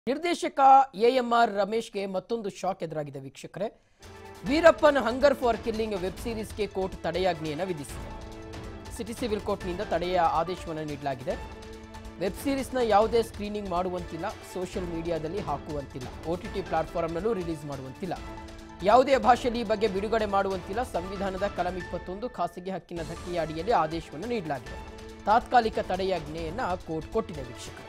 ನಿರ್ದೇಶಕ ಎಎಂಆರ್ ರಮೇಶ್ಗೆ ಮತ್ತೊಂದು ಶಾಕ್ ಎದುರಾಗಿದೆ ವೀಕ್ಷಕರೇ Veerappan hunger for killing web ಸೀರೀಸ್ಗೆ ಕೋರ್ಟ್ ತಡೆಯಾಜ್ಞೆಯನ್ನು ವಿಧಿಸಿದೆ ಸಿಟಿ ಸಿವಿಲ್ ಕೋರ್ಟ್ನಿಂದ ತಡೆಯ ಆದೇಶವನ್ನು ನೀಡಲಾಗಿದೆ ವೆಬ್ ಸೀರೀಸ್ನ ಯಾವುದೇ ಸ್ಕ್ರೀನಿಂಗ್ ಮಾಡುವಂತಿಲ್ಲ ಸೋಷಿಯಲ್ ಮೀಡಿಯಾದಲ್ಲಿ ಹಾಕುವಂತಿಲ್ಲ ಒ ಟಿ ಟಿ ಪ್ಲಾಟ್ಫಾರ್ಮ್ನಲ್ಲೂ ರಿಲೀಸ್ ಮಾಡುವಂತಿಲ್ಲ ಯಾವುದೇ ಭಾಷೆಯಲ್ಲಿ ಈ ಬಗ್ಗೆ ಬಿಡುಗಡೆ ಮಾಡುವಂತಿಲ್ಲ ಸಂವಿಧಾನದ ಕಲಂ ಇಪ್ಪತ್ತೊಂದು ಖಾಸಗಿ ಹಕ್ಕಿನ ಧಕ್ಕೆಯ ಅಡಿಯಲ್ಲಿ ಆದೇಶವನ್ನು ನೀಡಲಾಗಿದೆ ತಾತ್ಕಾಲಿಕ ತಡೆಯಾಜ್ಞೆಯನ್ನು ಕೋರ್ಟ್ ಕೊಟ್ಟಿದೆ ವೀಕ್ಷಕರು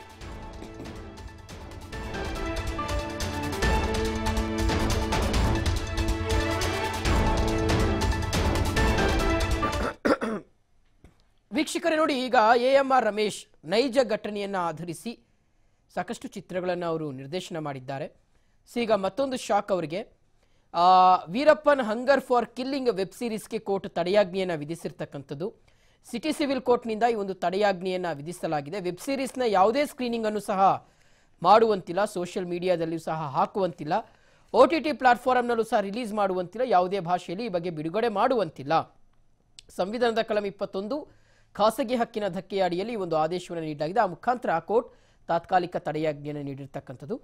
ವೀಕ್ಷಕರೇ ನೋಡಿ ಈಗ ಎ ಎಂ ಆರ್ ರಮೇಶ್ ನೈಜ ಘಟನೆಯನ್ನು ಆಧರಿಸಿ ಸಾಕಷ್ಟು ಚಿತ್ರಗಳನ್ನು ಅವರು ನಿರ್ದೇಶನ ಮಾಡಿದ್ದಾರೆ ಸೊ ಈಗ ಮತ್ತೊಂದು ಶಾಕ್ ಅವರಿಗೆ ಆ, Veerappan hunger for killing web ಸೀರೀಸ್ಗೆ ಕೋರ್ಟ್ ತಡೆಯಾಜ್ಞೆಯನ್ನು ವಿಧಿಸಿರ್ತಕ್ಕಂಥದ್ದು ಸಿಟಿ ಸಿವಿಲ್ ಕೋರ್ಟ್ನಿಂದ ಈ ಒಂದು ತಡೆಯಾಜ್ಞೆಯನ್ನು ವಿಧಿಸಲಾಗಿದೆ ವೆಬ್ ಸೀರೀಸ್ನ ಯಾವುದೇ ಸ್ಕ್ರೀನಿಂಗ್ ಅನ್ನು ಸಹ ಮಾಡುವಂತಿಲ್ಲ ಸೋಷಿಯಲ್ ಮೀಡಿಯಾದಲ್ಲಿಯೂ ಸಹ ಹಾಕುವಂತಿಲ್ಲ ಒ ಟಿ ಟಿ ಪ್ಲಾಟ್ಫಾರ್ಮ್ನಲ್ಲೂ ಸಹ ರಿಲೀಸ್ ಮಾಡುವಂತಿಲ್ಲ ಯಾವುದೇ ಭಾಷೆಯಲ್ಲಿ ಈ ಬಗ್ಗೆ ಬಿಡುಗಡೆ ಮಾಡುವಂತಿಲ್ಲ ಸಂವಿಧಾನದ ಕಲಂ ಇಪ್ಪತ್ತೊಂದು ಖಾಸಗಿ ಹಕ್ಕಿನ ಧಕ್ಕೆಯ ಅಡಿಯಲ್ಲಿ ಈ ಒಂದು ಆದೇಶವನ್ನು ನೀಡಲಾಗಿದೆ ಆ ಮುಖಾಂತರ ಕೋರ್ಟ್ ತಾತ್ಕಾಲಿಕ ತಡೆಯಾಜ್ಞೆಯನ್ನು ನೀಡಿರ್ತಕ್ಕಂಥದ್ದು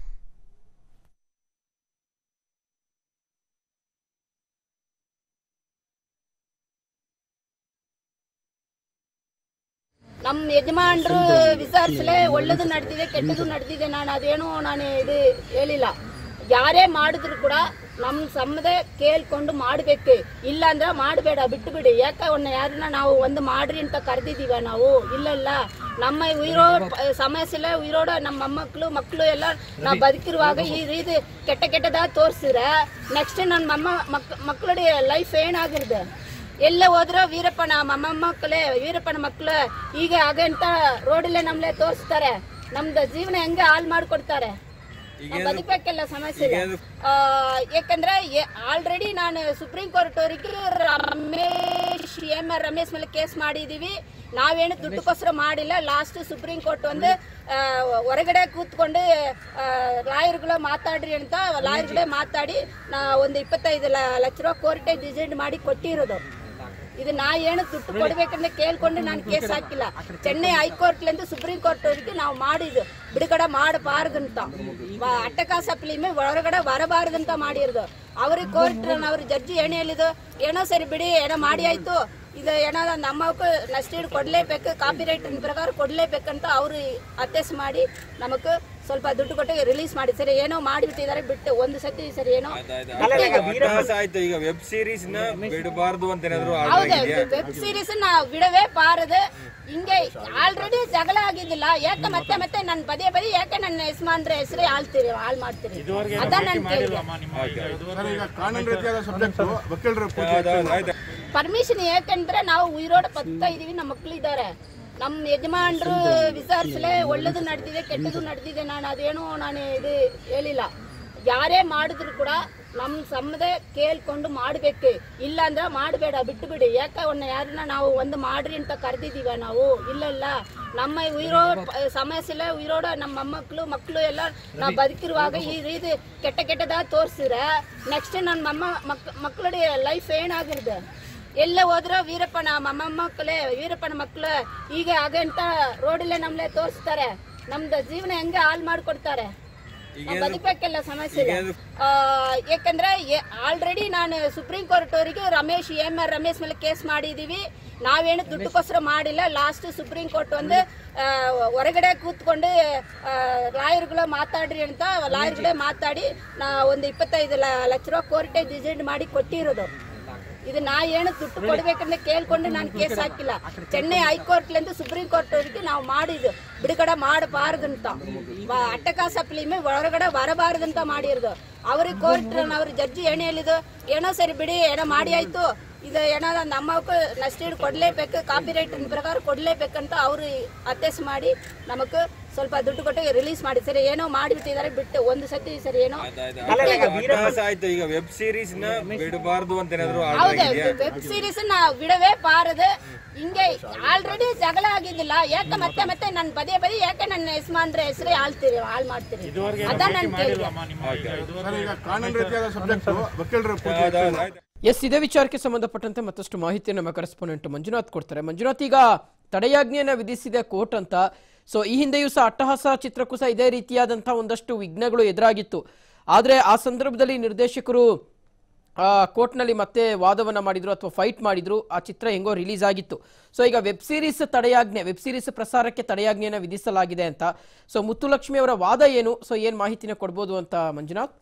ನಮ್ಮ ಯಜಮಾನ್ರು ವಿಚಾರಿಸಲೇ ಒಳ್ಳೇದು ನಡೆದಿದೆ ಕೆಟ್ಟದ್ದು ನಡೆದಿದೆ ನಾನು ಅದೇನು ನಾನು ಇದು ಹೇಳಿಲ್ಲ ಯಾರೇ ಮಾಡಿದ್ರು ಕೂಡ ನಮ್ಮ ಸಮ್ಮದೆ ಕೇಳ್ಕೊಂಡು ಮಾಡಬೇಕು ಇಲ್ಲ ಅಂದ್ರೆ ಮಾಡಬೇಡ ಬಿಟ್ಟು ಬಿಡಿ ಯಾಕೆ ಅವನ್ನ ಯಾರನ್ನ ನಾವು ಒಂದು ಮಾಡ್ರಿ ಅಂತ ಕರೆದಿದ್ದೀವ ನಾವು ಇಲ್ಲ ಇಲ್ಲ ನಮ್ಮ ಉಯಿರೋ ಸಮಸ್ಯೆ ಉಯಿರೋಡ ನಮ್ಮ ಮೊಮ್ಮಕ್ಕಳು ಮಕ್ಕಳು ಎಲ್ಲ ನಾವು ಬದುಕಿರುವಾಗ ಈ ರೀತಿ ಕೆಟ್ಟ ಕೆಟ್ಟದಾಗ ತೋರಿಸಿದ್ರೆ ನೆಕ್ಸ್ಟ್ ನನ್ನ ಮೊಮ್ಮ ಮಕ್ ಮಕ್ಕಳ ಲೈಫ್ ಏನಾಗಿರುತ್ತೆ ಎಲ್ಲ ಹೋದ್ರು ವೀರಪ್ಪನ ಮಮ್ಮ ಮಕ್ಕಳೇ ವೀರಪ್ಪನ ಮಕ್ಕಳು ಹೀಗೆ ಹಾಗೆ ಅಂತ ರೋಡಲ್ಲೇ ನಮ್ಲೆ ತೋರಿಸ್ತಾರೆ ನಮ್ದು ಜೀವನ ಹೆಂಗೆ ಹಾಳು ಮಾಡ್ಕೊಡ್ತಾರೆ ನಾವ್ ಬದುಕಕ್ಕೆಲ್ಲ ಸಮಸ್ಯೆ ಇದೆ ಆ, ಯಾಕಂದ್ರೆ ಆಲ್ರೆಡಿ ನಾನು ಸುಪ್ರೀಂ ಕೋರ್ಟ್ ಅವರಿಗೆ ರಮೇಶ್ ಎಂ ಆರ್ ರಮೇಶ್ ಮೇಲೆ ಕೇಸ್ ಮಾಡಿದೀವಿ ನಾವೇನು ದುಡ್ಡುಕೋಸ್ಕರ ಮಾಡಿಲ್ಲ ಲಾಸ್ಟ್ ಸುಪ್ರೀಂ ಕೋರ್ಟ್ ಒಂದು ಆ, ಹೊರಗಡೆ ಕೂತ್ಕೊಂಡು ಲಾಯರ್ಗಳು ಮಾತಾಡ್ರಿ ಅಂತ ಲಾಯರ್ಗಳೇ ಮಾತಾಡಿ ನಾ ಒಂದು ಇಪ್ಪತ್ತೈದು ಲ- ಲಕ್ಷ ರೂಪಾಯಿ ಕೋರ್ಟೇ ಡಿಸೈಡ್ ಮಾಡಿ ಕೊಟ್ಟಿರೋದು ಇದು ನಾ ಏನು ದುಡ್ಡು ಕೊಡ್ಬೇಕಂತ ಕೇಳ್ಕೊಂಡು ನಾನು ಕೇಸ್ ಹಾಕಿಲ್ಲ ಚೆನ್ನೈ ಹೈಕೋರ್ಟ್ಲಿಂದ ಸುಪ್ರೀಂ ಕೋರ್ಟ್ ಅವರಿಗೆ ನಾವು ಮಾಡಿದ್ದು ಬಿಡುಗಡೆ ಮಾಡಬಾರ್ದಂತ ವ- ಅಟ್ಟಕಾಸ ಫಿಲಿಮೆ ಹೊರಗಡೆ ಬರಬಾರ್ದಂತ ಮಾಡಿರೋದು ಅವ್ರಿಗೆ ಕೋರ್ಟ್ ಅವ್ರ ಜಡ್ಜಿ ಏನು ಹೇಳಿದ್ದು ಏನೋ ಸರಿ ಬಿಡಿ ಏನೋ ಮಾಡಿ ಆಯ್ತು ಇದು ಏನೋ ನಮ್ಮಕ್ಕೂ ನಷ್ಟ ಕೊಡ್ಲೇಬೇಕು ಕಾಪಿ ರೈಟ್ ಪ್ರಕಾರ ಕೊಡ್ಲೇಬೇಕಂತ ಅವರು ಅತ್ಯಾಸ ಮಾಡಿ ನಮಗ್ ಸ್ವಲ್ಪ ದುಡ್ಡು ಕೊಟ್ಟು ರಿಲೀಸ್ ಮಾಡಿ ಸರಿ ಏನೋ ಮಾಡಿಬಿಟ್ಟಿದ್ದಾರೆ ಬಿಟ್ಟು ಒಂದು ಸತಿ ಸರಿ ಏನೋ ಅಟ್ಟಹಾಸ ಆಯ್ತು ಈಗ ವೆಬ್ ಸೀರೀಸ್ ನ ಬಿಡಬಾರ್ದು ಅಂತ ಏನಾದ್ರು ಆರ್ಡರ್ ಹೌದು ಆಗಿದೆಯಾ ವೆಬ್ ಸೀರೀಸ್ ನಾ ಬಿಡವೇ ಬಾರದು ಹಿಂಗೆ ಆಲ್ರೆಡಿ ಜಗಳ ಆಗಿದ್ದಿಲ್ಲ ಯಾಕೆ ಮತ್ತೆ ಮತ್ತೆ ನನ್ ಪದೇ ಪದೇ ಯಾಕೆ ನನ್ನ ಯಜಮಾನ್ರ ಹೆಸರೇ ಆಳ್ತೀರಿ ಹಾಳು ಮಾಡ್ತೀರಿ ಅದ ನನ್ ಕೇಳಿದೆ ಸರ್, ಈಗ ಕಾನೂನು ರೀತಿಯಾದ ಸಬ್ಜೆಕ್ಟ್ ವಕೀಲರ ಪೂಜೆ ಹೌದೌದು, ಆಯ್ತು ಪರ್ಮಿಷನ್ ಯಾಕಂದ್ರೆ ನಾವು ಉಯಿರೋಡ್ ಪತ್ತಾ ಇದೀವಿ ನಮ್ಮ ಮಕ್ಳು ಇದ್ದಾರೆ ನಮ್ಮ ಯಜಮಾನ್ರು ವಿಚಾರಿಸಲೇ ಒಳ್ಳೇದು ನಡೆದಿದೆ ಕೆಟ್ಟದ್ದು ನಡೆದಿದೆ ನಾನು ಅದೇನು ನಾನು ಇದು ಹೇಳಿಲ್ಲ ಯಾರೇ ಮಾಡಿದ್ರು ಕೂಡ ನಮ್ಮ ಸಮ್ಮದೆ ಕೇಳ್ಕೊಂಡು ಮಾಡಬೇಕು ಇಲ್ಲ ಅಂದ್ರೆ ಮಾಡಬೇಡ ಬಿಟ್ಟು ಬಿಡಿ ಯಾಕೆ ಅವನ್ನ ಯಾರನ್ನ ನಾವು ಒಂದು ಮಾಡ್ರಿ ಅಂತ ಕರೆದಿದ್ದೀವ ನಾವು ಇಲ್ಲ ಇಲ್ಲ ನಮ್ಮ ಉಯಿರೋ ಸಮಸ್ಯೆ ಉಯಿರೋಡ ನಮ್ಮ ಮೊಮ್ಮಕ್ಕಳು ಮಕ್ಕಳು ಎಲ್ಲ ನಾವು ಬದುಕಿರುವಾಗ ಈ ರೀತಿ ಕೆಟ್ಟ ಕೆಟ್ಟದಾಗ ತೋರಿಸಿದ್ರೆ ನೆಕ್ಸ್ಟ್ ನನ್ನ ಮೊಮ್ಮ ಮಕ್ ಮಕ್ಕಳ ಲೈಫ್ ಏನಾಗಿರುತ್ತೆ ಎಲ್ಲ ಹೋದ್ರು ವೀರಪ್ಪನ ಮಮ್ಮ ಮಕ್ಕಳೇ ವೀರಪ್ಪನ ಮಕ್ಕಳು ಹೀಗೆ ಹಾಗೆ ಅಂತ ರೋಡಲ್ಲೇ ನಮ್ಲೆ ತೋರಿಸ್ತಾರೆ ನಮ್ದು ಜೀವನ ಹೆಂಗೆ ಹಾಳು ಮಾಡ್ಕೊಡ್ತಾರೆ ನಾವ್ ಬದುಕಕ್ಕೆಲ್ಲ ಸಮಸ್ಯೆ ಇದೆ ಆ, ಯಾಕಂದ್ರೆ ಆಲ್ರೆಡಿ ನಾನು ಸುಪ್ರೀಂ ಕೋರ್ಟ್ ಅವರಿಗೆ ರಮೇಶ್ ಎಂ ಆರ್ ರಮೇಶ್ ಮೇಲೆ ಕೇಸ್ ಮಾಡಿದೀವಿ ನಾವೇನು ದುಡ್ಡುಕೋಸ್ಕರ ಮಾಡಿಲ್ಲ ಲಾಸ್ಟ್ ಸುಪ್ರೀಂ ಕೋರ್ಟ್ ಒಂದು ಆ, ಹೊರಗಡೆ ಕೂತ್ಕೊಂಡು ಲಾಯರ್ಗಳು ಮಾತಾಡ್ರಿ ಅಂತ ಲಾಯರ್ಗಳೇ ಮಾತಾಡಿ ನಾ ಒಂದು ಇಪ್ಪತ್ತೈದು ಲ- ಲಕ್ಷ ರೂಪಾಯಿ ಕೋರ್ಟೇ ಡಿಸೈಡ್ ಮಾಡಿ ಕೊಟ್ಟಿರೋದು ಇದು ನಾ ಏನು ದುಡ್ಡು ಕೊಡ್ಬೇಕಂತ ಕೇಳ್ಕೊಂಡು ನಾನು ಕೇಸ್ ಹಾಕಿಲ್ಲ ಚೆನ್ನೈ ಹೈಕೋರ್ಟ್ಲಿಂದ ಸುಪ್ರೀಂ ಕೋರ್ಟ್ ಅವರಿಗೆ ನಾವು ಮಾಡಿದ್ದು ಬಿಡುಗಡೆ ಮಾಡಬಾರ್ದಂತ ವ- ಅಟ್ಟಕಾಸ ಫಿಲಿಮೆ ಹೊರಗಡೆ ಬರಬಾರ್ದಂತ ಮಾಡಿರೋದು ಅವ್ರಿಗೆ ಕೋರ್ಟ್ ಅವ್ರ ಜಡ್ಜಿ ಏನು ಹೇಳಿದ್ದು ಏನೋ ಸರಿ ಬಿಡಿ ಏನೋ ಮಾಡಿ ಆಯ್ತು ಇದು ಏನೋ ನಮ್ಮಕ್ಕೂ ನಷ್ಟ ಕೊಡ್ಲೇಬೇಕು ಕಾಪಿ ರೈಟ್ ಪ್ರಕಾರ ಕೊಡ್ಲೇಬೇಕಂತ ಅವರು ಅತ್ಯಾಸ ಮಾಡಿ ನಮಗ್ ಸ್ವಲ್ಪ ದುಡ್ಡು ಕೊಟ್ಟು ರಿಲೀಸ್ ಮಾಡಿ ಸರಿ ಏನೋ ಮಾಡಿಬಿಟ್ಟಿದ್ದಾರೆ ಬಿಟ್ಟು ಒಂದು ಸತಿ ಸರಿ ಏನೋ ಅಟ್ಟಹಾಸ ಆಯ್ತು ಈಗ ವೆಬ್ ಸೀರೀಸ್ ನ ಬಿಡಬಾರ್ದು ಅಂತ ಏನಾದ್ರು ಆರ್ಡರ್ ಹೌದು ಆಗಿದೆಯಾ ವೆಬ್ ಸೀರೀಸ್ ನಾ ಬಿಡವೇ ಬಾರದು ಹಿಂಗೆ ಆಲ್ರೆಡಿ ಜಗಳ ಆಗಿದ್ದಿಲ್ಲ ಯಾಕೆ ಮತ್ತೆ ಮತ್ತೆ ನನ್ ಪದೇ ಪದೇ ಯಾಕೆ ನನ್ನ ಯಜಮಾನ್ರ ಹೆಸರೇ ಆಳ್ತೀರಿ ಹಾಳು ಮಾಡ್ತೀರಿ ಅದ ನನ್ ಕೇಳಿದೆ ಸರ್, ಈಗ ಕಾನೂನು ರೀತಿಯಾದ ಸಬ್ಜೆಕ್ಟ್ ವಕೀಲರ ಪೂಜೆ ಹೌದೌದು, ಆಯ್ತು ಎಸ್ ಇದೇ ವಿಚಾರಕ್ಕೆ ಸಂಬಂಧಪಟ್ಟಂತೆ ಮತ್ತಷ್ಟು ಮಾಹಿತಿಯನ್ನು ನಮ್ಮ ಕರೆಸ್ಪಾಂಡೆಂಟ್ ಮಂಜುನಾಥ್ ಕೊಡ್ತಾರೆ ಮಂಜುನಾಥ್ ಈಗ ತಡೆಯಾಜ್ಞೆಯನ್ನ ವಿಧಿಸಿದೆ ಕೋರ್ಟ್ ಅಂತ ಸೊ ಈ ಹಿಂದೆಯೂ ಸಹ ಅಟ್ಟಹಾಸ ಚಿತ್ರಕ್ಕೂ ಸಹ ಇದೇ ರೀತಿಯಾದಂತಹ ಒಂದಷ್ಟು ವಿಘ್ನಗಳು ಎದುರಾಗಿತ್ತು ಆದ್ರೆ ಆ ಸಂದರ್ಭದಲ್ಲಿ ನಿರ್ದೇಶಕರು ಆ, ಕೋರ್ಟ್ನಲ್ಲಿ ಮತ್ತೆ ವಾದವನ್ನ ಮಾಡಿದ್ರು ಅಥವಾ ಫೈಟ್ ಮಾಡಿದ್ರು ಆ ಚಿತ್ರ ಹೆಂಗೋ ರಿಲೀಸ್ ಆಗಿತ್ತು ಸೊ ಈಗ ವೆಬ್ ಸೀರೀಸ್ ತಡೆಯಾಜ್ಞೆ ವೆಬ್ ಸೀರೀಸ್ ಪ್ರಸಾರಕ್ಕೆ ತಡೆಯಾಜ್ಞೆಯನ್ನು ವಿಧಿಸಲಾಗಿದೆ ಅಂತ ಸೊ ಮುತ್ತುಲಕ್ಷ್ಮಿ ಅವರ ವಾದ ಏನು ಸೊ ಏನ್ ಮಾಹಿತಿನ ಕೊಡ್ಬೋದು ಅಂತ ಮಂಜುನಾಥ್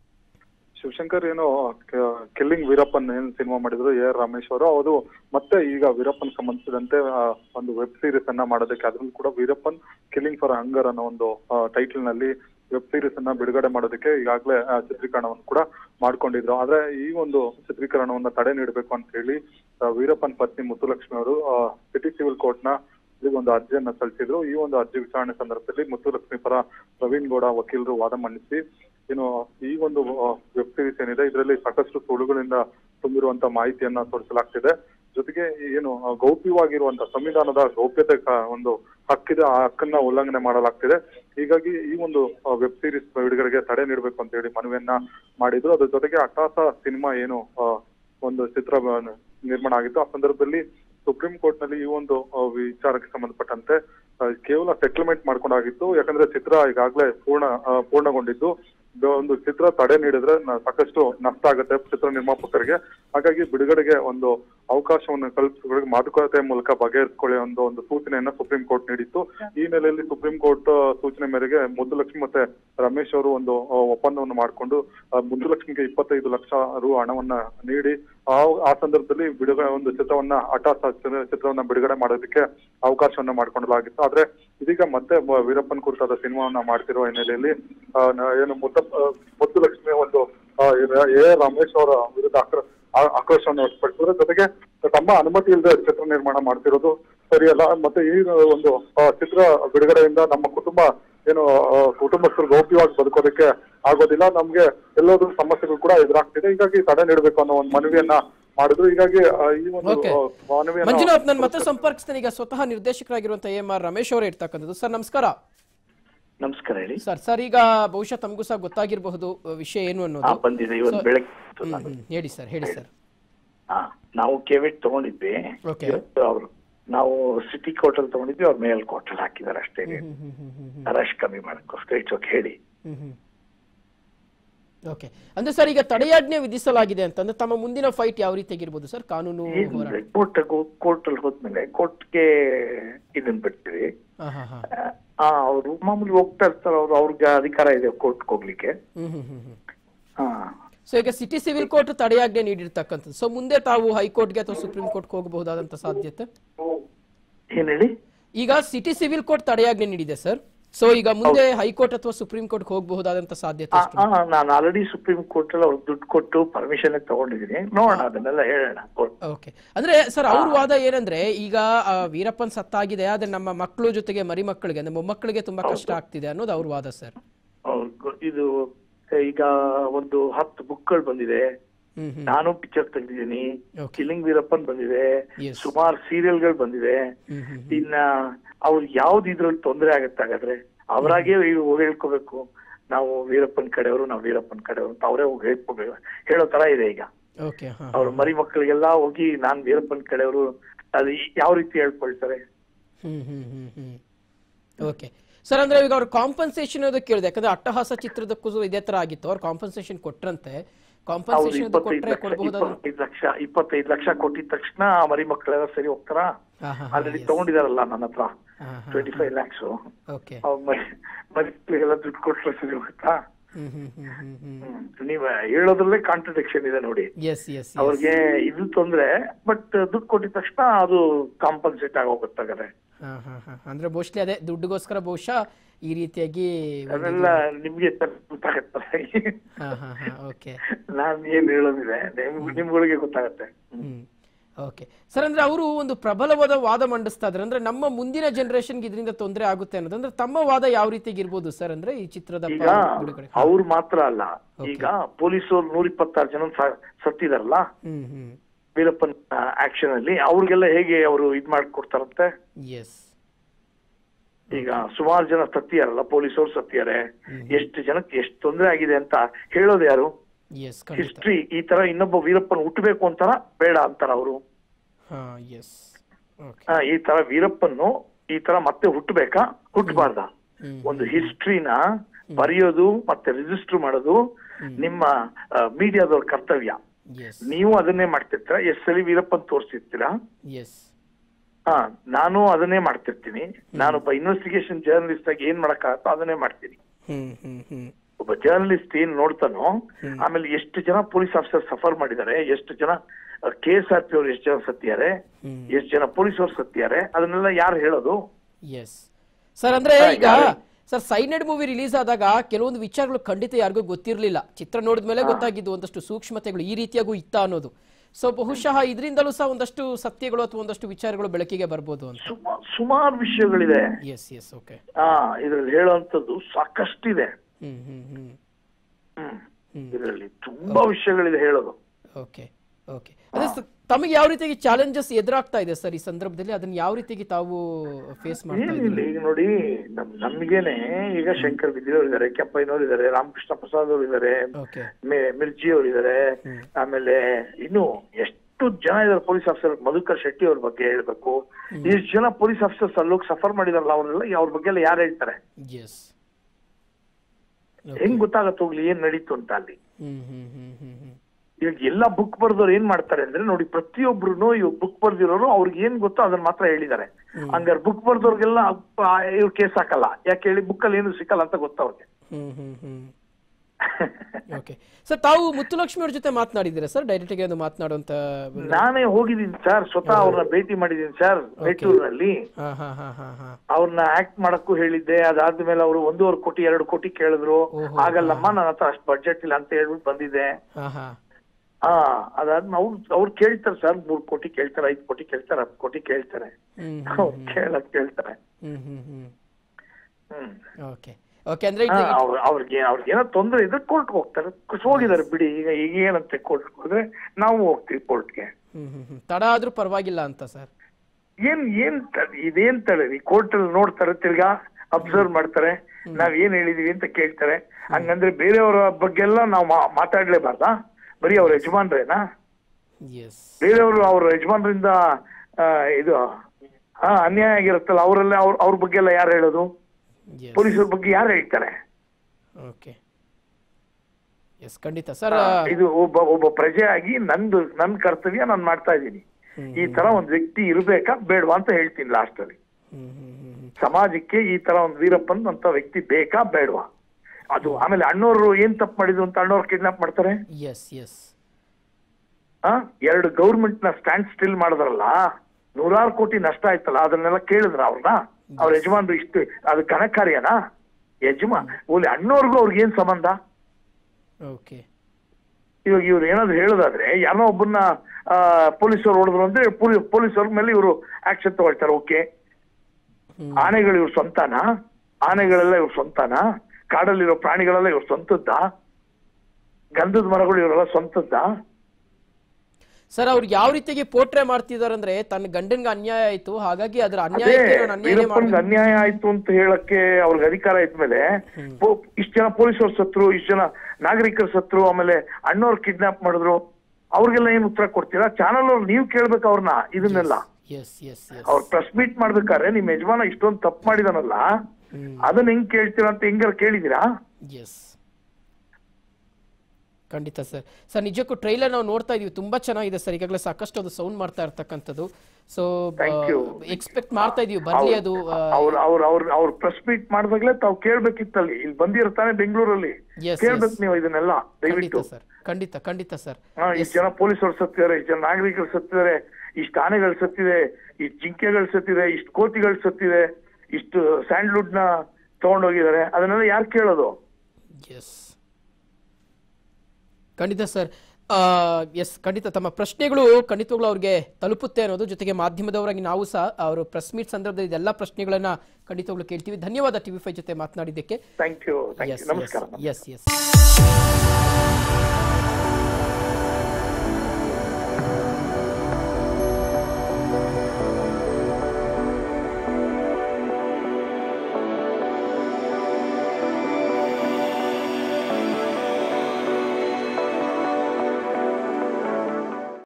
ಶಿವಶಂಕರ್ ಏನು ಕಿಲ್ಲಿಂಗ್ ವೀರಪ್ಪನ್ ಏನ್ ಸಿನಿಮಾ ಮಾಡಿದ್ರು ಎ ಆರ್ ರಮೇಶ್ ಅವರು ಅವರು ಮತ್ತೆ ಈಗ ವೀರಪ್ಪನ್ ಸಂಬಂಧಿಸಿದಂತೆ ಆ, ಒಂದು ವೆಬ್ ಸೀರೀಸ್ ಅನ್ನ ಮಾಡೋದಕ್ಕೆ ಅದ್ರಲ್ಲಿ ಕೂಡ ವೀರಪ್ಪನ್ ಕಿಲ್ಲಿಂಗ್ ಫಾರ್ ಹಂಗರ್ ಅನ್ನೋ ಒಂದು ಟೈಟಲ್ ನಲ್ಲಿ ವೆಬ್ ಸೀರೀಸ್ ಅನ್ನ ಬಿಡುಗಡೆ ಮಾಡೋದಕ್ಕೆ ಈಗಾಗಲೇ ಆ, ಚಿತ್ರೀಕರಣವನ್ನು ಕೂಡ ಮಾಡ್ಕೊಂಡಿದ್ರು ಆದ್ರೆ ಈ ಒಂದು ಚಿತ್ರೀಕರಣವನ್ನ ತಡೆ ನೀಡಬೇಕು ಅಂತ ಹೇಳಿ ಆ, ವೀರಪ್ಪನ್ ಪತ್ನಿ ಮುತ್ತುಲಕ್ಷ್ಮಿ ಅವರು ಸಿಟಿ ಸಿವಿಲ್ ಕೋರ್ಟ್ ನ ಇದಕ್ಕೆ ಒಂದು ಅರ್ಜಿಯನ್ನ ಸಲ್ಲಿಸಿದ್ರು ಈ ಒಂದು ಅರ್ಜಿ ವಿಚಾರಣೆ ಸಂದರ್ಭದಲ್ಲಿ ಮುತ್ತುಲಕ್ಷ್ಮಿ ಪರ ಪ್ರವೀಣ್ ಗೌಡ ವಕೀಲರು ವಾದ ಮಂಡಿಸಿ ಏನು ಈ ಒಂದು ವೆಬ್ ಸೀರೀಸ್ ಏನಿದೆ ಇದರಲ್ಲಿ ಸಾಕಷ್ಟು ಸುಳ್ಳುಗಳಿಂದ ತುಂಬಿರುವಂತ ಮಾಹಿತಿಯನ್ನ ತೋರಿಸಲಾಗ್ತಿದೆ ಜೊತೆಗೆ ಏನು ಆ, ಗೌಪ್ಯವಾಗಿರುವಂತ ಸಂವಿಧಾನದ ಗೌಪ್ಯತೆ ಕ- ಒಂದು ಹಕ್ಕಿದೆ ಆ ಹಕ್ಕನ್ನ ಉಲ್ಲಂಘನೆ ಮಾಡಲಾಗ್ತಿದೆ ಹೀಗಾಗಿ ಈ ಒಂದು ವೆಬ್ ಸೀರೀಸ್ ಬಿಡುಗಡೆಗೆ ತಡೆ ನೀಡಬೇಕು ಅಂತ ಹೇಳಿ ಮನವಿಯನ್ನ ಮಾಡಿದ್ರು ಅದ್ರ ಜೊತೆಗೆ ಅಟ್ಟಾಸ ಸಿನಿಮಾ ಏನು ಆ, ಒಂದು ಚಿತ್ರ ಬ- ನಿರ್ಮಾಣ ಆಗಿತ್ತು ಆ ಸಂದರ್ಭದಲ್ಲಿ ಸುಪ್ರೀಂ ಕೋರ್ಟ್ ನಲ್ಲಿ ಈ ಒಂದು ಆ, ವಿಚಾರಕ್ಕೆ ಸಂಬಂಧಪಟ್ಟಂತೆ ಆ, ಕೇವಲ ಸೆಟಲ್ಮೆಂಟ್ ಮಾಡ್ಕೊಂಡಾಗಿತ್ತು ಯಾಕಂದ್ರೆ ಚಿತ್ರ ಈಗಾಗಲೇ ಪೂರ್ಣ ಆ, ಪೂರ್ಣಗೊಂಡಿದ್ದು ಇದು ಒಂದು ಚಿತ್ರ ತಡೆ ನೀಡಿದ್ರೆ ನ- ಸಾಕಷ್ಟು ನಷ್ಟ ಆಗುತ್ತೆ ಚಿತ್ರ ನಿರ್ಮಾಪಕರಿಗೆ ಹಾಗಾಗಿ ಬಿಡುಗಡೆಗೆ ಒಂದು ಅವಕಾಶವನ್ನು ಕಲ್ಪಿಸಿಕೊಳ್ಳಿ ಮಾತುಕತೆ ಮೂಲಕ ಬಗೆಹರಿಸಿಕೊಳ್ಳಿ ಒಂದು ಒಂದು ಸೂಚನೆಯನ್ನ ಸುಪ್ರೀಂ ಕೋರ್ಟ್ ನೀಡಿತ್ತು ಈ ನೆಲೆಯಲ್ಲಿ ಸುಪ್ರೀಂ ಕೋರ್ಟ್ ಆ, ಸೂಚನೆ ಮೇರೆಗೆ ಮುದ್ದುಲಕ್ಷ್ಮಿ ಮತ್ತೆ ರಮೇಶ್ ಅವರು ಒಂದು ಆ, ಒಪ್ಪಂದವನ್ನು ಮಾಡಿಕೊಂಡು ಮುದ್ದುಲಕ್ಷ್ಮಿಗೆ ಇಪ್ಪತ್ತೈದು ಲಕ್ಷ ರು ಹಣವನ್ನ ನೀಡಿ ಆ ಆ ಸಂದರ್ಭದಲ್ಲಿ ಬಿಡುಗಡೆ ಒಂದು ಚಿತ್ರವನ್ನ ಹಠಾತ್ ಚಿತ್ರ- ಚಿತ್ರವನ್ನ ಬಿಡುಗಡೆ ಮಾಡೋದಕ್ಕೆ ಅವಕಾಶವನ್ನ ಮಾಡ್ಕೊಳ್ಳಲಾಗಿತ್ತು ಆದ್ರೆ ಇದೀಗ ಮತ್ತೆ ಬ- ವೀರಪ್ಪನ್ ಕುರಿತಾದ ಸಿನಿಮಾವನ್ನ ಮಾಡ್ತಿರುವ ಹಿನ್ನೆಲೆಯಲ್ಲಿ ಆ, ನ- ಏನು ಮುದ್ದ ಆ, ಮುದ್ದುಲಕ್ಷ್ಮಿ ಒಂದು ಆ, ಎ- ಎ ರಮೇಶ್ ಅವರ ವಿರುದ್ಧ ಆಕ್ರ- ಆ- ಆಕ್ರೋಶವನ್ನು ವ್ಯಕ್ತಪಡಿಸಿದ್ರು ಜೊತೆಗೆ ತಮ್ಮ ಅನುಮತಿ ಇಲ್ಲದೆ ಚಿತ್ರ ನಿರ್ಮಾಣ ಮಾಡ್ತಿರೋದು ಸರಿಯಲ್ಲ ಮತ್ತೆ ಈ ಒಂದು ಆ, ಚಿತ್ರ ಬಿಡುಗಡೆಯಿಂದ ನಮ್ಮ ಕುಟುಂಬ ಏನು ಆ, ಕುಟುಂಬಸ್ಥರು ಗೌಪ್ಯವಾಗಿ ಬದುಕೋದಕ್ಕೆ ಆಗೋದಿಲ್ಲ ನಮ್ಗೆ ಎಲ್ಲೋದ್ರ ಸಮಸ್ಯೆಗಳು ಕೂಡ ಎದುರಾಗ್ತಿದೆ ಹೀಗಾಗಿ ತಡೆ ನೀಡಬೇಕು ಅನ್ನೋ ಒಂದು ಮನವಿಯನ್ನ ಮಾಡಿದ್ರು ಹೀಗಾಗಿ ಆ, ಈ ಒಂದು Okay. ಆ, ಮನವಿಯನ್ನ ಮಂಜುನಾಥ್ ನಾನು ಮತ್ತೆ ಸಂಪರ್ಕಿಸ್ತೇನೆ ಈಗ ಸ್ವತಃ ನಿರ್ದೇಶಕರಾಗಿರುವಂತಹ ಎಂ ಆರ್ ರಮೇಶ್ ಅವರೇ ಇರ್ತಕ್ಕಂಥದ್ದು ಸರ್ ನಮಸ್ಕಾರ ನಮಸ್ಕಾರ ಹೇಳಿ ಸರ್ ಸರ್ ಈಗ ಬಹುಶಃ ತಮಗೂ ಸಹ ಗೊತ್ತಾಗಿರಬಹುದು ಅಹ್, ವಿಷಯ ಏನು ಹಾ ಅನ್ನೋದು ಬಂದಿದೆ ಇವತ್ತು So- ಬೆಳಗ್ಗೆ ಹ್ಮ್, ಹ್ಮ್. ಹೇಳಿ ಸರ್ ಹೇಳಿ ಸರ್ ಹಾ ನಾವು ಕೆವೆಟ್ ತಗೊಂಡಿದ್ವಿ Okay. ಇವತ್ತು ಅವರು ನಾವು ಸಿಟಿ ಕೋರ್ಟ್ ಅಲ್ಲಿ ತಗೊಂಡಿದ್ವಿ ಅವ್ರ ಮೇಲ್ ಕೋರ್ಟ್ ಅಲ್ಲಿ ಹಾಕಿದ್ದಾರೆ ಅಷ್ಟೇ ಹ್ಮ್ ಹ್ಮ್ ಹ್ಮ್ ಹ್ಮ್ ರಶ್ ಕಮ್ಮಿ ಮಾಡಕ್ಕೋಸ್ಕರ ಇಟ್ಸ್ ಓಕೆ ಹೇಳಿ ಹ್ಮ್ ಹ್ಮ್ ಓಕೆ ಅಂದ್ರೆ ಸರ್ ಈಗ ತಡೆಯಾಜ್ಞೆ ವಿಧಿಸಲಾಗಿದೆ ಅಂತಂದ್ರೆ ತಮ್ಮ ಮುಂದಿನ ಫೈಟ್ ಯಾವ ರೀತಿಯಾಗಿರ್ಬೋದು ಸರ್ ಕಾನೂನು ಹೋರಾಟ ಕೋರ್ಟ್ ಕೋರ್ಟ್ ಅಲ್ಲಿ ಹೋದ್ಮೇಲೆ ಕೋರ್ಟ್ಗೆ ಇದನ್ ಬಿಡ್ತೀವಿ ಹಾ ಹಾ ಹಾ ಆ ಅವರು ಮಾಮೂಲಿ ಹೋಗ್ತಾ ಇರ್ತಾರೆ ಅವ್ರು ಅವ್ರಿಗೆ ಅಧಿಕಾರ ಇದೆ ಕೋರ್ಟ್ ಹೋಗ್ಲಿಕ್ಕೆ ಹ್ಮ್ ಹ್ಮ್ ಹ್ಮ್ ಹ್ಮ್ ಹಾ ಸೊ ಈಗ ಸಿಟಿ ಸಿವಿಲ್ ಕೋರ್ಟ್ ತಡೆಯಾಜ್ಞೆ ನೀಡಿರ್ತಕ್ಕಂಥದ್ದು ಸೊ ಮುಂದೆ ತಾವು ಹೈಕೋರ್ಟ್ಗೆ ಅಥವಾ ಸುಪ್ರೀಂ ಕೋರ್ಟ್ಗೆ ಹೋಗಬಹುದಾದಂತ ಸಾಧ್ಯತೆ ಏನ್ ಹೇಳಿ ಈಗ ಸಿಟಿ ಸಿವಿಲ್ ಕೋರ್ಟ್ ತಡೆಯಾಜ್ಞೆ ನೀಡಿದೆ ಸರ್ ಸೊ ಈಗ ಮುಂದೆ ಹೈಕೋರ್ಟ್ ಅಥವಾ ಸುಪ್ರೀಂ ಕೋರ್ಟ್ ಹೋಗಬಹುದಾದಂತ ಸಾಧ್ಯತೆ ಎಷ್ಟು? ನಾನು ಆಲ್ರೆಡಿ ಸುಪ್ರೀಂ ಕೋರ್ಟ್ ಅಲ್ಲಿ ಅವ್ರಿಗೆ ದುಡ್ಡು ಕೊಟ್ಟು ಪರ್ಮಿಷನ್ ತಗೊಂಡಿದ್ದೀನಿ ನೋಡೋಣ ಅದನ್ನೆಲ್ಲ ಹೇಳೋಣ ಕೋರ್ಟ್ ಓಕೆ ಅಂದ್ರೆ ಸರ್ ಅವ್ರ ವಾದ ಏನಂದ್ರೆ ಈಗ ಆ, ವೀರಪ್ಪನ್ ಸತ್ತಾಗಿದೆ ಆದ್ರೆ ನಮ್ಮ ಮಕ್ಕಳು ಜೊತೆಗೆ ಮರಿ ಮಕ್ಕಳಿಗೆ ಅಂದ್ರೆ ಮೊಮ್ಮಕ್ಕಳಿಗೆ ತುಂಬಾ ಕಷ್ಟ ಆಗ್ತಿದೆ ಅನ್ನೋದು ಅವ್ರ ವಾದ ಸರ್ ಹೌದು. ಇದು ಈಗ ಒಂದು ಹತ್ತು ಬುಕ್ಗಳು ಬಂದಿದೆ ಹ್ಮ್ ಹ್ಮ್ ನಾನು ಪಿಕ್ಚರ್ ತೆಗ್ದಿದ್ದೀನಿ Okay. ಕಿಲಿಂಗ್ ವೀರಪ್ಪನ್ ಬಂದಿದೆ Yes. ಸುಮಾರು ಸೀರಿಯಲ್ಗಳು ಬಂದಿದೆ ಹ್ಮ್ ಹ್ಮ್ ಇನ್ನ ಅವ್ರು ಯಾವ್ದು ಇದ್ರಲ್ಲಿ ತೊಂದರೆ ಆಗತ್ತೆ ಹಾಗಾದ್ರೆ ಅವರಾಗೆ ಹೋಗಿ ಹೇಳ್ಕೋಬೇಕು ನಾವು ವೀರಪ್ಪನ್ ಕಡೆಯವರು ನಾವು ವೀರಪ್ಪನ್ ಕಡೆಯವರು ಅಂತ ಅವರೇ ಹೋಗಿ ಹೇಳ್ಕೋಬೇಕು ಹೇಳೋ ತರ ಇದೆ ಈಗ ಓಕೆ ಹಾ ಅವ್ರ ಮರಿ ಮಕ್ಕಳಿಗೆಲ್ಲ ಹೋಗಿ ನಾನ್ ವೀರಪ್ಪನ್ ಕಡೆಯವರು ಅದು ಯಾವ ರೀತಿ ಹೇಳ್ಕೊಳ್ತಾರೆ ಹ್ಮ್ ಹ್ಮ್ ಹ್ಮ್ ಹ್ಮ್ ಓಕೆ ಸರ್ ಅಂದ್ರೆ ಈಗ ಅವ್ರ ಕಾಂಪನ್ಸೇಷನ್ ಅದು ಕೇಳಿದೆ ಯಾಕಂದ್ರೆ ಅಟ್ಟಹಾಸ ಚಿತ್ರದಕ್ಕೂ ಸಹ ಇದೇ ತರ ಆಗಿತ್ತು ಅವ್ರು ಕಾಂಪನ್ಸೇಷನ್ ಕೊಟ್ರಂತೆ ಹೌದು ಕಾಂಪನ್ಸೇಷನ್ ಅದು ಇಪ್ಪತ್ತೈದು ಕೊಟ್ರೆ ಲಕ್ಷ ಕೊಡಬಹುದಾದ ಇಪ್ಪತ್ತೈದು ಲಕ್ಷ ಇಪ್ಪತ್ತೈದು ಲಕ್ಷ ಕೊಟ್ಟಿದ ತಕ್ಷಣ ಆ ಮರಿ ಮಕ್ಕಳೆಲ್ಲ ಸರಿ ಹೋಗ್ತಾರಾ ಹಾ ಹಾ ಆಲ್ರೆಡಿ ತಗೊಂಡಿದಾರಲ್ಲ ನನ್ನ ಹತ್ರ ಹಾ ಹಾ ಟ್ವೆಂಟಿ ಫೈವ್ ಲ್ಯಾಕ್ಸ್ ಓಕೆ ಮರಿ ಮಕ್ಕಳಿಗೆಲ್ಲ ದುಡ್ಡು ಕೊಟ್ರೆ ಸರಿ ಹೋಗುತ್ತಾ ಹ್ಮ್ ಹ್ಮ್ ಹ್ಮ್ ಹ್ಮ್ ಹ್ಮ್ ಹ್ಮ್. ನೀವ್ ಹೇಳೋದ್ರಲ್ಲೇ ಕಾಂಟ್ರಡಿಕ್ಷನ್ ಇದೆ ನೋಡಿ ಎಸ್ ಎಸ್ ಅವ್ರಿಗೆ ಇದು ತೊಂದ್ರೆ ಬಟ್ ದುಡ್ಡು ಕೊಟ್ಟಿದ ತಕ್ಷಣ ಅದು ಕಾಂಪನ್ಸೇಟ್ ಆಗೋಗುತ್ತಾಗದೆ ಹಾ ಹಾ ಹಾ ಅಂದ್ರೆ ಮೋಸ್ಟ್ಲಿ ಅದೇ ದುಡ್ಡುಗೋಸ್ಕರ ಬಹುಶಃ ಈ ರೀತಿಯಾಗಿ ಒಂದು- ಅದೆಲ್ಲ ನಿಮ್ಗೆ ಗೊತ್ತಾಗತ್ತೆ ಹಾ ಹಾ ಹಾ ಓಕೆ ನಾನ್ ಏನ್ ಹೇಳೋದಿದೆ ನಿಮ್- ನಿಮ್ಗಳಿಗೆ ಗೊತ್ತಾಗತ್ತೆ ಹ್ಮ್ ಓಕೆ ಸರ್ ಅಂದ್ರೆ ಅವರು ಒಂದು ಪ್ರಬಲವಾದ ವಾದ ಮಂಡಿಸ್ತಾ ಇದ್ರೆ ಅಂದ್ರೆ ನಮ್ಮ ಮುಂದಿನ ಜನರೇಷನ್ಗೆ ಇದರಿಂದ ತೊಂದರೆ ಆಗುತ್ತೆ ಅನ್ನೋದು ಅಂದ್ರೆ ತಮ್ಮ ವಾದ ಯಾವ ರೀತಿಯಾಗಿ ಇರ್ಬೋದು ಸರ್ ಅಂದ್ರೆ ಈ ಚಿತ್ರದ ಈಗ ಪ- ಬಿಡುಗಡೆ ಅವ್ರು ಮಾತ್ರ ಅಲ್ಲ ಈಗ ಪೊಲೀಸರು ನೂರ ಇಪ್ಪತ್ತಾರು ಜನ ಸ- ಸತ್ತಿದಾರಲ್ಲ ಹ್ಮ್ ಹ್ಮ್ ವೀರಪ್ಪನ್ ಆಕ್ಷನ್ ಅಲ್ಲಿ ಅವ್ರಿಗೆಲ್ಲ ಹೇಗೆ ಅವರು ಇದ್ ಮಾಡ್ಕೊಡ್ತಾರಂತೆ ಎಸ್ ಈಗ ಸುಮಾರು ಜನ ಸತ್ತಿಯಾರಲ್ಲ ಪೊಲೀಸರು ಸತ್ತಿದ್ದಾರೆ ಎಷ್ಟು ಜನಕ್ಕೆ ಎಷ್ಟು ತೊಂದರೆ ಆಗಿದೆ ಅಂತ ಹೇಳೋದು ಯಾರು ಎಸ್ ಖಂಡಿತ ಹಿಸ್ಟ್ರಿ ಈ ತರ ಇನ್ನೊಬ್ಬ ವೀರಪ್ಪನ್ ಹುಟ್ಟಬೇಕು ಅಂತಾರ ಬೇಡ ಅಂತಾರ ಅವರು ಹಾ ಎಸ್ ಓಕೆ ಈ ತರ ವೀರಪ್ಪನ್ನು ಈ ತರ ಮತ್ತೆ ಹುಟ್ಟಬೇಕಾ ಹುಟ್ಟಬಾರ್ದ ಒಂದು ಹಿಸ್ಟ್ರಿನ ಬರೆಯೋದು ಮತ್ತೆ ರಿಜಿಸ್ಟರ್ ಮಾಡೋದು ನಿಮ್ಮ ಮೀಡಿಯಾದವ್ರ ಕರ್ತವ್ಯ ಎಸ್ ನೀವು ಅದನ್ನೇ ಮಾಡ್ತಿರ್ತೀರಾ ಎಸ್ ಸಲಿ ವೀರಪ್ಪನ್ ತೋರಿಸಿರ್ತೀರಾ ಎಸ್ ಹಾ ನಾನು ಅದನ್ನೇ ಮಾಡ್ತಿರ್ತೀನಿ ನಾನೊಬ್ಬ ಇನ್ವೆಸ್ಟಿಗೇಷನ್ ಜರ್ನಲಿಸ್ಟ್ ಆಗಿ ಏನ್ ಮಾಡಕ್ಕಾಗತ್ತೋ ಅದನ್ನೇ ಮಾಡ್ತೀನಿ ಹ್ಮ್ ಹ್ಮ್ ಹ್ಮ್ ಒಬ್ಬ ಜರ್ನಲಿಸ್ಟ್ ಏನ್ ನೋಡ್ತಾನೋ ಆಮೇಲೆ ಎಷ್ಟು ಜನ ಪೊಲೀಸ್ ಆಫೀಸರ್ ಸಫರ್ ಮಾಡಿದ್ದಾರೆ ಎಷ್ಟು ಜನ ಕೆ ಎಸ್ ಆರ್ ಪಿ ಅವ್ರು ಎಷ್ಟು ಜನ ಸತ್ತಿದ್ದಾರೆ ಎಷ್ಟು ಜನ ಪೊಲೀಸ್ ಅವ್ರು ಸತ್ತಿದ್ದಾರೆ ಅದನ್ನೆಲ್ಲ ಯಾರು ಹೇಳೋದು ಎಸ್ ಸರ್ ಅಂದ್ರೆ ಈಗ ಸರ್ ಸೈನೆಡ್ ಮೂವಿ ರಿಲೀಸ್ ಆದಾಗ ಕೆಲವೊಂದು ವಿಚಾರಗಳು ಖಂಡಿತ ಯಾರಿಗೂ ಗೊತ್ತಿರಲಿಲ್ಲ ಚಿತ್ರ ನೋಡಿದ ಮೇಲೆ ಗೊತ್ತಾಗಿದ್ದು ಒಂದಷ್ಟು ಸೂಕ್ಷ್ಮತೆಗಳು ಈ ರೀತಿಯಾಗೂ ಇತ್ತ ಅನ್ನೋದು ಸೊ ಬಹುಶಃ ಇದರಿಂದಲೂ ಸಹ ಒಂದಷ್ಟು ಸತ್ಯಗಳು ಅಥವಾ ಒಂದಷ್ಟು ವಿಚಾರಗಳು ಬೆಳಕಿಗೆ ಬರ್ಬೋದು ಅಂತ ಸುಮಾ ಸುಮಾರು ವಿಷಯಗಳಿದೆ ಎಸ್ ಎಸ್ ಓಕೆ ಆ ಇದ್ರಲ್ಲಿ ಹೇಳುವಂತದ್ದು ಸಾಕಷ್ಟಿದೆ ಹ್ಮ್ ಹ್ಮ್ ಹ್ಮ್ ಹ್ಮ್ ಇದರಲ್ಲಿ ತುಂಬಾ ವಿಷಯಗಳಿದೆ ಹೇಳೋದು ಓಕೆ ಓಕೆ ಅದೇ ಸರ್, ತಮಗೆ ಯಾವ ರೀತಿಯಾಗಿ ಚಾಲೆಂಜಸ್ ಎದುರಾಗ್ತಾ ಇದೆ ಸರ್ ಈ ಸಂದರ್ಭದಲ್ಲಿ ಅದನ್ನ ಯಾವ ರೀತಿಯಾಗಿ ತಾವು ಫೇಸ್ ಮಾಡ್ತಾ ಏನಿಲ್ಲ ಇದ್ದೀರಿ ಈಗ ನೋಡಿ ನಮ್ ನಮ್ಗೇನೆ ಈಗ ಶಂಕರ್ ಬಿದ್ದಿರೋರು ಇದಾರೆ ಕೆಂಪಯ್ಯನವ್ರು ಇದಾರೆ ರಾಮಕೃಷ್ಣ ಪ್ರಸಾದ್ ಅವರು ಇದಾರೆ ಓಕೆ ಮಿ- ಮಿರ್ಜಿ ಅವರು ಇದಾರೆ ಆಮೇಲೆ ಇನ್ನು ಎಷ್ಟು ಜನ ಇದಾರೆ ಪೊಲೀಸ್ ಆಫೀಸರ್ ಮಧುಕರ್ ಶೆಟ್ಟಿ ಅವ್ರ ಬಗ್ಗೆ ಹೇಳ್ಬೇಕು ಎಷ್ಟು ಜನ ಪೊಲೀಸ್ ಆಫೀಸರ್ಸ್ ಅಲ್ಲೋಗಿ ಸಫರ್ ಮಾಡಿದಾರಲ್ಲ ಅವ್ರನ್ನೆಲ್ಲ ಅವ್ರ ಬಗ್ಗೆ ಎಲ್ಲ ಯಾರು ಹೇಳ್ತಾರೆ ಎಸ್ ಹೆಂಗ್ ಗೊತ್ತಾಗತ್ತೆ ಹೋಗ್ಲಿ ಏನ್ ನಡೀತು ಅಂತ ಅಲ್ಲಿ ಹ್ಮ್ ಹ್ಮ್ ಹ್ಮ್ ಹ್ಮ್ ಹ್ಮ್ ಇವಾಗ ಎಲ್ಲಾ ಬುಕ್ ಬರ್ದವ್ರು ಏನ್ ಮಾಡ್ತಾರೆ ಅಂದ್ರೆ ನೋಡಿ ಪ್ರತಿಯೊಬ್ರು ಇವ್ ಬುಕ್ ಬರ್ದಿರೋರು ಅವ್ರಿಗೆ ಏನ್ ಗೊತ್ತೋ ಅದನ್ನ ಮಾತ್ರ ಹೇಳಿದ್ದಾರೆ ಹಂಗಾರೆ ಬುಕ್ ಬರ್ದವ್ರಿಗೆಲ್ಲ ಇವ್ರು ಕೇಸ್ ಹಾಕಲ್ಲ ಯಾಕೆ ಹೇಳಿ ಬುಕ್ ಅಲ್ಲಿ ಏನು ಸಿಕ್ಕಲ್ಲ ಅಂತ ಗೊತ್ತವ್ರಿಗೆ ಹ್ಮ್ ಹ್ಮ್ ಹ್ಮ್ ಓಕೆ ಸರ್ ತಾವು ಮುತ್ತುಲಕ್ಷ್ಮಿ ಅವ್ರ ಜೊತೆ ಮಾತನಾಡಿದ್ದೀರಾ ಸರ್ ಡೈರೆಕ್ಟ್ ಆಗಿ ಒಂದು ಮಾತನಾಡುವಂತ ನಾನೇ ಹೋಗಿದ್ದೀನಿ ಸರ್ ಸ್ವತಃ ಅವ್ರನ್ನ ಭೇಟಿ ಮಾಡಿದ್ದೀನಿ ಸರ್ ಬೆಟ್ಟೂರಿನಲ್ಲಿ ಹಾ ಹಾ ಹಾ ಹಾ ಹಾ ಅವ್ರನ್ನ ಆಕ್ಟ್ ಮಾಡಕ್ಕೂ ಹೇಳಿದ್ದೆ ಅದಾದ್ಮೇಲೆ ಅವರು ಒಂದೂವರೆ ಕೋಟಿ ಎರಡು ಕೋಟಿ ಕೇಳಿದ್ರು ಓಹೋ. ಆಗಲ್ಲಮ್ಮ ನನ್ನ ಹತ್ರ ಅಷ್ಟು ಬಡ್ಜೆಟ್ ಇಲ್ಲ ಅಂತ ಹೇಳ್ಬಿಟ್ಟು ಬಂದಿದ್ದೆ ಹಾ ಹಾ ಹಾ ಅದಾದ್ಮೇಲೆ ಅವ್ರು ಅವ್ರು ಕೇಳ್ತಾರೆ ಸರ್ ಮೂರ್ ಕೋಟಿ ಕೇಳ್ತಾರೆ ಐದ್ ಕೋಟಿ ಕೇಳ್ತಾರೆ ಹತ್ತು ಕೋಟಿ ಕೇಳ್ತಾರೆ ಹ್ಮ್ ಅವ್ರು ಕೇಳಕ್ ಕೇಳ್ತಾರೆ ಹ್ಮ್ ಹ್ಮ್ ಹ್ಮ್ ಹ್ಮ್ ಓಕೆ ಓಕೆ ಅಂದ್ರೆ ಹಾ, ಇದು ಅವ್ರ್- ಅವ್ರಿಗೆ ಅವ್ರಿಗೆ ಏನೋ ತೊಂದ್ರೆ ಇದ್ರೆ ಕೋರ್ಟ್ ಹೋಗ್ತಾರೆ ಹೋಗಿದ್ದಾರೆ ಬಿಡಿ ಈಗ ಈಗ ಏನಂತೆ ಕೋರ್ಟ್ ಹೋದ್ರೆ ನಾವು ಹೋಗ್ತೀವಿ ಕೋರ್ಟ್ಗೆ ಹ್ಮ್ ಹ್ಮ್ ಹ್ಮ್ ತಡ ಆದ್ರೂ ಪರವಾಗಿಲ್ಲ ಅಂತ ಸರ್ ಏನ್ ಏನ್ ತ- ಇದೇನ್ ತಡರಿ ಕೋರ್ಟ್ ಅಲ್ಲಿ ನೋಡ್ತಾರೆ ತಿರ್ಗಾ ಅಬ್ಸರ್ವ್ ಮಾಡ್ತಾರೆ ನಾವ್ ಏನ್ ಹೇಳಿದೀವಿ ಅಂತ ಕೇಳ್ತಾರೆ ಹಂಗಂದ್ರೆ ಬೇರೆಯವರ ಬಗ್ಗೆ ಎಲ್ಲ ನಾವು ಮಾ- ಮಾತಾಡ್ಲೇಬಾರ್ದಾ ಬರೀ ಅವ್ರ ಯಜಮಾನ್ರೇನಾ ಎಸ್ ಬೇರೆಯವರು ಅವ್ರ ಯಜಮಾನ್ರಿಂದ ಆ, ಇದು ಹಾ ಅನ್ಯಾಯ ಆಗಿರುತ್ತಲ್ಲ ಅವರೆಲ್ಲ ಅವ್ರ ಅವ್ರ ಬಗ್ಗೆ ಎಲ್ಲ ಯಾರು ಹೇಳೋದು ಎಸ್ ಪೊಲೀಸರ ಬಗ್ಗೆ ಯಾರು ಹೇಳ್ತಾರೆ ಓಕೆ ಎಸ್ ಖಂಡಿತ ಸರ್ ಇದು ಒಬ್ಬ ಒಬ್ಬ ಪ್ರಜೆ ಆಗಿ ನಂದು ನನ್ ಕರ್ತವ್ಯ ನಾನು ಮಾಡ್ತಾ ಇದ್ದೀನಿ ಈ ತರ ಒಂದ್ ವ್ಯಕ್ತಿ ಇರ್ಬೇಕಾ ಬೇಡವಾ ಅಂತ ಹೇಳ್ತೀನಿ ಲಾಸ್ಟ್ ಅಲ್ಲಿ ಹ್ಮ್ ಹ್ಮ್ ಹ್ಮ್ ಹ್ಮ್ ಸಮಾಜಕ್ಕೆ ಈ ತರ ಒಂದ್ ವೀರಪ್ಪನ್ ಅಂತ ವ್ಯಕ್ತಿ ಬೇಕಾ ಬೇಡವಾ ಅದು ಆಮೇಲೆ ಅಣ್ಣವ್ರು ಏನ್ ತಪ್ಪು ಮಾಡಿದ್ರು ಅಂತ ಅಣ್ಣವ್ರು ಕಿಡ್ನಾಪ್ ಮಾಡ್ತಾರೆ ಎಸ್ ಎಸ್ ಆ ಎರಡು ಗೌರ್ಮೆಂಟ್ ನ ಸ್ಟ್ಯಾಂಡ್ ಸ್ಟಿಲ್ ಮಾಡಿದ್ರಲ್ಲ ನೂರಾರು ಕೋಟಿ ನಷ್ಟ ಆಯ್ತಲ್ಲ ಅದನ್ನೆಲ್ಲ ಕೇಳಿದ್ರ ಅವ್ರನ್ನ ಅವ್ರ ಯಜಮಾನ್ರು ಇಷ್ಟು ಅದು ಘನಕಾರ್ಯನಾ ಯಜಮಾ ಓಲಿ ಅಣ್ಣವ್ರಿಗೂ ಅವ್ರಿಗೆ ಏನ್ ಸಂಬಂಧ ಓಕೆ ಇವಾಗ ಇವ್ರು ಏನಾದ್ರು ಹೇಳೋದಾದ್ರೆ ಯಾರೋ ಒಬ್ಬನ್ನ ಪೊಲೀಸರು ಹೊಡೆದ್ರು ಅಂದ್ರೆ ಪೊಲೀಸರ ಮೇಲೆ ಇವರು ಆಕ್ಷನ್ ತಗೊಳ್ತಾರೆ ಓಕೆ ಆನೆಗಳು ಇವ್ರ ಸ್ವಂತನಾ ಆನೆಗಳೆಲ್ಲ ಇವ್ರ ಸ್ವಂತನಾ ಕಾಡಲ್ಲಿರೋ ಪ್ರಾಣಿಗಳೆಲ್ಲ ಇವ್ರ ಸ್ವಂತದ್ದಾ ಗಂಧದ ಮರಗಳು ಇವರೆಲ್ಲ ಸ್ವಂತದ್ದಾ ಸರ್ ಅವ್ರು ಯಾವ ರೀತಿಯಾಗಿ ಪೋಟ್ರೆ ಮಾಡ್ತಿದಾರೆ ಅಂದ್ರೆ ತನ್ನ ಗಂಡನ್ಗೆ ಅನ್ಯಾಯ ಆಯ್ತು ಹಾಗಾಗಿ ಅದರ ಅದೇ ಅನ್ಯಾಯಕ್ಕೆ ನಾನು ಅನ್ಯಾಯ ವೀರಪ್ಪನ್ಗೆ ಅನ್ಯಾಯ ಆಯ್ತು ಅಂತ ಹೇಳಕ್ಕೆ ಅವ್ರಿಗೆ ಅಧಿಕಾರ ಇದ್ಮೇಲೆ ಇಷ್ಟ ಜನ ಪೊಲೀಸರು ಸತ್ರು ಇಷ್ಟ ಜನ ನಾಗರಿಕರು ಸತ್ರು ಆಮೇಲೆ ಅಣ್ಣವ್ರು ಕಿಡ್ನಾಪ್ ಮಾಡಿದ್ರು ಅವ್ರಿಗೆಲ್ಲ ಏನ್ ಉತ್ತರ ಕೊಡ್ತೀರಾ ಚಾನಲ್ ಅವ್ರು ನೀವು ಕೇಳ್ಬೇಕು ಅವ್ರನ್ನ ಇದನ್ನೆಲ್ಲ ಎಸ್ ಎಸ್ ಎಸ್ ಅವ್ರು ಪ್ರೆಸ್ ಮೀಟ್ ಮಾಡ್ಬೇಕಾದ್ರೆ ನಿಮ್ ಯಜಮಾನ ಇಷ್ಟೊಂದು ತಪ್ಪು ಮಾಡಿದಾನಲ್ಲ ಅದನ್ನ ಹೆಂಗ್ ಕೇಳ್ತೀರಾ ಅಂತ ಹೆಂಗಾರ ಕೇಳಿದಿರಾ ಎಸ್ ಖಂಡಿತ ಸರ್ ಸರ್ ನಿಜಕ್ಕೂ ಟ್ರೈಲರ್ ನಾವು ನೋಡ್ತಾ ಇದೀವಿ ತುಂಬಾ ಚೆನ್ನಾಗಿದೆ ಸರ್ ಈಗಾಗಲೇ ಸಾಕಷ್ಟು ಅದು ಸೌಂಡ್ ಮಾಡ್ತಾ ಇರ್ತಕ್ಕಂಥದ್ದು ಸೊ Thank you. ಎಕ್ಸ್ಪೆಕ್ಟ್ ಮಾಡ್ತಾ ಇದೀವಿ ಬರ್ಲಿ ಅದು ಆ, ಅವ್ರ ಅವ್ರ ಅವ್ರ ಅವ್ರ ಪ್ರೆಸ್ ಮೀಟ್ ಮಾಡಿದಾಗ್ಲೇ ತಾವು ಕೇಳ್ಬೇಕಿತ್ತಲ್ಲಿ ಇಲ್ಲಿ ಬಂದಿರ್ತಾನೆ ಬೆಂಗಳೂರಲ್ಲಿ Yes, ಕೇಳ್ಬೇಕು yes. ನೀವು ಇದನ್ನೆಲ್ಲ ಖಂಡಿತ ದಯವಿಟ್ಟು ಸರ್ ಖಂಡಿತ ಖಂಡಿತ ಸರ್ ಹಾ, ಇಷ್ಟ್ ಜನ ಪೊಲೀಸರು ಸತ್ತಿದ್ದಾರೆ ಇಷ್ಟ್ ಜನ ನಾಗರಿಕರು ಸತ್ತಿದ್ದಾರೆ ಇಷ್ಟು ಆನೆಗಳು ಸತ್ತಿದೆ ಇಷ್ಟು ಜಿಂಕೆಗಳು ಸತ್ತಿದೆ ಇಷ್ಟು ಕೋತಿಗಳು ಸತ್ತಿದೆ ಇಷ್ಟು ಸ್ಯಾಂಡ್ಲ್ವುಡ್ ನ ತಗೊಂಡೋಗಿದ್ದಾರೆ ಅದನ್ನೆಲ್ಲ ಯಾರು ಕೇಳೋದು ಎಸ್ ಖಂಡಿತ ಸರ್ ಎಸ್ ಖಂಡಿತ ತಮ್ಮ ಪ್ರಶ್ನೆಗಳು ಖಂಡಿತವಾಗ್ಲೂ ಅವ್ರಿಗೆ ತಲುಪುತ್ತೆ ಅನ್ನೋದು ಜೊತೆಗೆ ಮಾಧ್ಯಮದವರಾಗಿ ನಾವು ಸಹ ಅವರು ಪ್ರೆಸ್ ಮೀಟ್ ಸಂದರ್ಭದಲ್ಲಿ ಇದೆಲ್ಲ ಪ್ರಶ್ನೆಗಳನ್ನ ಖಂಡಿತವಾಗ್ಲೂ ಕೇಳ್ತೀವಿ ಧನ್ಯವಾದ ಟಿವಿ ಫೈವ್ ಜೊತೆ ಮಾತನಾಡಿದ್ದಕ್ಕೆ thank you thank yes you ನಮಸ್ಕಾರ ಎಸ್ ಎಸ್